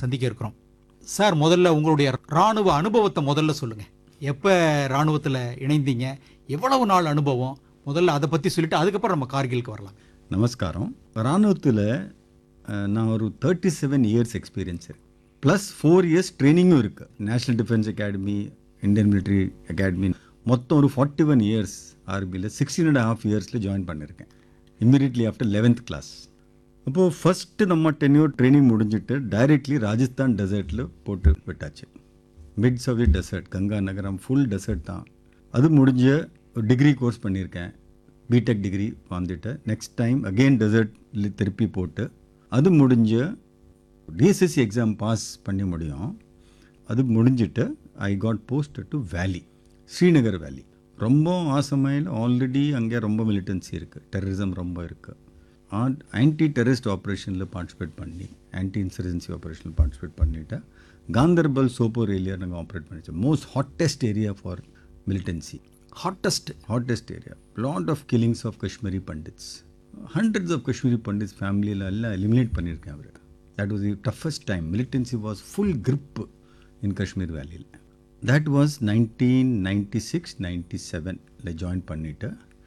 சந்திக்க இருக்கிறோம் சார் முதல்ல உங்களுடைய ராணுவ அனுபவத்தை முதல்ல சொல்லுங்க எப்போ ராணுவத்தில் இணைந்தீங்க எவ்வளவு நாள் அனுபவம் முதல்ல அதை பற்றி சொல்லிட்டு அதுக்கப்புறம் நம்ம கார்கிலுக்கு வரலாம் நமஸ்காரம் இராணுவத்தில் நான் ஒரு தேர்ட்டி செவன் இயர்ஸ் எக்ஸ்பீரியன்ஸ் இருக்கு ப்ளஸ் ஃபோர் இயர்ஸ் ட்ரைனிங்கும் இருக்குது national defence academy Indian military academy மொத்தம் ஒரு ஃபார்ட்டி ஒன் இயர்ஸ் ஆர்பியில் சிக்ஸ்டீன் அண்ட் ஹாஃப் இயர்ஸில் ஜாயின் பண்ணியிருக்கேன் இம்மீடியட்லி ஆஃப்டர் லெவன்த் கிளாஸ் அப்போது ஃபஸ்ட்டு நம்ம டென்யூர் ட்ரைனிங் முடிஞ்சிட்டு டைரெக்ட்லி ராஜஸ்தான் டெசர்ட்டில் போட்டு விட்டாச்சு midst of the desert Ganga நகரம் ஃபுல் டெசர்ட் தான் அது முடிஞ்ச ஒரு டிகிரி கோர்ஸ் பண்ணியிருக்கேன் பிடெக் டிகிரி வந்துட்டு நெக்ஸ்ட் டைம் அகெயின் டெசர்ட்ல திருப்பி போட்டு அது முடிஞ்ச டிஎஸ்எஸ்சி எக்ஸாம் பாஸ் பண்ண முடியும் அது முடிஞ்சிட்டு ஐ காட் போஸ்ட் டு வேலி ஸ்ரீநகர் வேலி ரொம்ப ஆசமையில் ஆல்ரெடி அங்கே ரொம்ப மிலிட்டன்சி இருக்குது டெரரிசம் ரொம்ப இருக்குது ஆன்டி டெரரிஸ்ட் ஆப்ரேஷனில் பார்ட்டிசிபேட் பண்ணி ஆன்டி இன்சர்ஜென்சி ஆப்ரேஷனில் பார்ட்டிசிபேட் பண்ணிவிட்டு காந்தர்பல் சோப்போர் ஏரியா நாங்கள் ஆப்ரேட் பண்ணிச்சோம் most hottest area for militancy hottest hottest area. Lot of killings of Kashmiri Pandits. Hundreds of Kashmiri Pandits ஃபேமிலியில் எல்லாம் எலிமினேட் பண்ணியிருக்கேன் அவர் that was the toughest time militancy was full grip in Kashmir வேலியில் that was nineteen ninety six ninety செவனில் join பண்ணிவிட்டு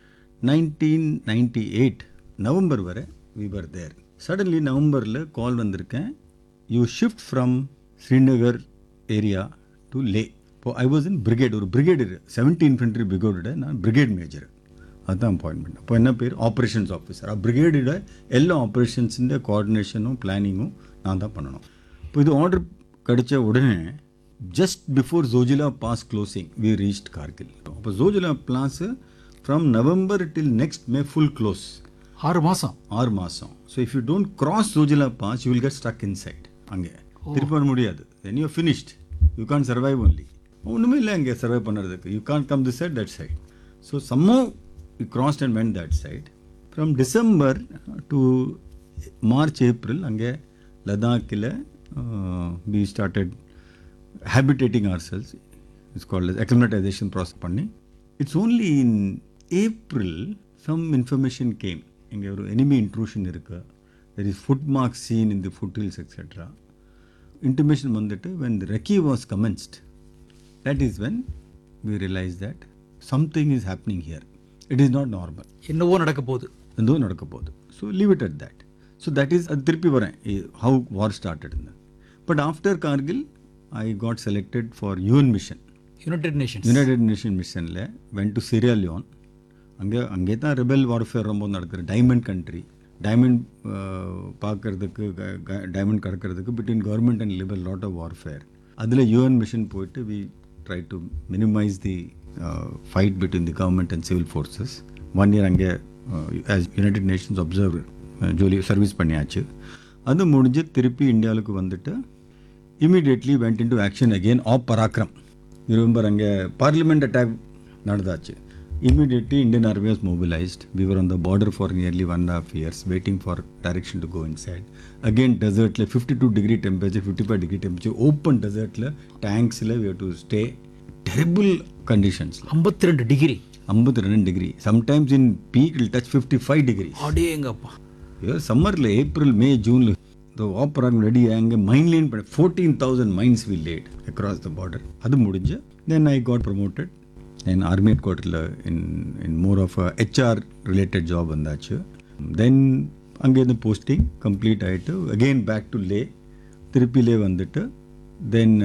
nineteen ninety eight November வரை we were there suddenly நவம்பரில் call வந்திருக்கேன் you shift from Srinagar area to Leh இப்போ I was in brigade ஒரு brigade seventy infantry பிரிகேடோட நான் பிரிகேட் மேஜர் அதுதான் அப்பாயின்மெண்ட் அப்போ என்ன பேர் ஆப்ரேஷன்ஸ் ஆஃபீஸர் ஆ பிரிகேடோட எல்லா ஆப்ரேஷன்ஸிൻ്റെ கோஆர்டினேஷனும் பிளானிங்கும் நான் தான் பண்ணணும் இப்போ இது ஆர்டர் கிடைச்ச உடனே just before Zojila pass closing we reached Kargil அப்போ Zojila pass from November till next May full close ஆறு மாதம் ஆறு மாதம் so if you don't cross Zojila pass you will get stuck inside அங்கே திருப்பி வர முடியாது then you finished you can survive only ஒன்றுமே இல்லை அங்கே சர்வை பண்ணுறதுக்கு you can come the side that side so somehow you crossed and when that side from December to March April அங்கே லடாக்கில் we started habitating ourselves it's called acclimatization process பண்ணி it's only in April some information came இங்கே ஒரு enemy intrusion இருக்கு there is foot mark seen in the foot hills etcetera intimation வந்துட்டு when the recce was commenced that is when we realize that something is happening here. It is not normal. என்னவோ நடக்க போகுது எதுவும் நடக்க போகுது so leave it at that so that is அது திருப்பி வரேன் how war started but after Kargil I got selected for UN mission United Nations United Nation மிஷனில் வென் டு சிரியா லியோன் அங்கே அங்கே தான் ரெபல் வார்ஃபேர் ரொம்ப நடக்குது டைமண்ட் கண்ட்ரி டைமண்ட் பார்க்கறதுக்கு டைமண்ட் கடக்கிறதுக்கு பிட்வீன் கவர்மெண்ட் அண்ட் லிபர் லாட் ஆஃப் வார்ஃபேர் அதில் யூஎன் மிஷன் போயிட்டு we try to minimise the fight between the government and civil forces one year அங்கே ஆஸ் யுனைடெட் நேஷன்ஸ் அப்சர்வர் ஜோலி service பண்ணியாச்சு அது முடிஞ்சு திருப்பி இந்தியாவுக்கு வந்துட்டு immediately went into action again op Parakram remember அங்கே பார்லிமெண்ட் அட்டாக் நடந்தாச்சு immediately Indian army was mobilised we were on the border for nearly one half years waiting for direction to go inside again டெசர்ட்டில் fifty two degree temperature fifty five degree temperature open டெசர்ட்டில் டேங்க்ஸில் we to stay terrible கண்டிஷன்ஸில் ஐம்பத்தி ரெண்டு degree ஐம்பத்தி ரெண்டு degree sometimes in peak இல் touch fifty five degree அடேங்கப்பா சம்மரில் ஏப்ரல் மே ஜூனில் இந்த ஆப்பராங் ரெடி அங்கே மைன்லேன் பண்ண fourteen thousand mines we laid across the border அது முடிஞ்சு then I got promoted then army head குவார்ட்டரில் in in more of HR related job வந்தாச்சு தென் அங்கேருந்து போஸ்டிங் கம்ப்ளீட் ஆகிட்டு அகெயின் பேக் டு லே திருப்பிலே வந்துட்டு தென்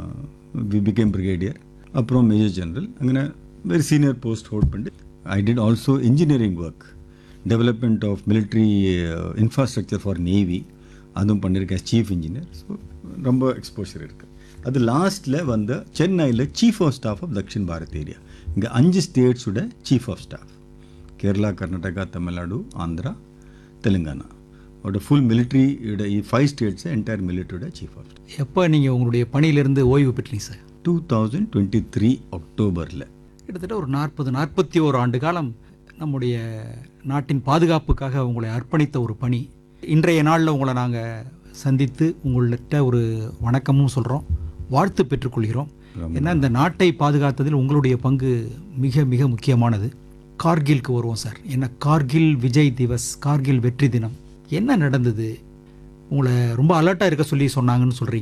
வி பிகேம் பிரிகேடியர் அப்புறம் major general அங்கே வெரி சீனியர் போஸ்ட் ஹோல்ட் பண்ணி I did also engineering work development of military infrastructure for navy அதுவும் பண்ணியிருக்கேன் சீஃப் இன்ஜினியர் ஸோ ரொம்ப எக்ஸ்போஷர் இருக்குது அது லாஸ்ட்டில் வந்த சென்னையில் chief of staff of Dakshin Bharat area இங்கே அஞ்சு ஸ்டேட்ஸோட chief of staff Kerala Karnataka Tamil Nadu Andhra Telangana அவரோட ஃபுல் மிலிட்ரியோட ஃபைவ் ஸ்டேட்ஸை என்டையர் மிலிட்ரியோட சீஃப் ஆஃப் ஸ்டாஃப் எப்போ நீங்கள் உங்களுடைய பணியிலிருந்து ஓய்வு பெற்றீங்க sir two thousand twenty three அக்டோபரில் கிட்டத்தட்ட ஒரு நாற்பது நாற்பத்தி ஓரு ஆண்டு காலம் நம்முடைய நாட்டின் பாதுகாப்புக்காக உங்களை அர்ப்பணித்த ஒரு பணி இன்றைய நாளில் உங்களை நாங்கள் சந்தித்து உங்கள்கிட்ட ஒரு வணக்கமும் சொல்கிறோம் வாழ்த்து பெற்றுக்கொள்கிறோம் ஏன்னா இந்த நாட்டை பாதுகாத்ததில் உங்களுடைய பங்கு மிக மிக முக்கியமானது கார்கிலுக்கு வருவோம் சார் ஏன்னா கார்கில் விஜய் திவஸ் கார்கில் வெற்றி தினம் என்ன நடந்தது உங்களை ரொம்ப அலர்ட்டாக இருக்க சொல்லி சொன்னாங்கன்னு சொல்கிறீங்க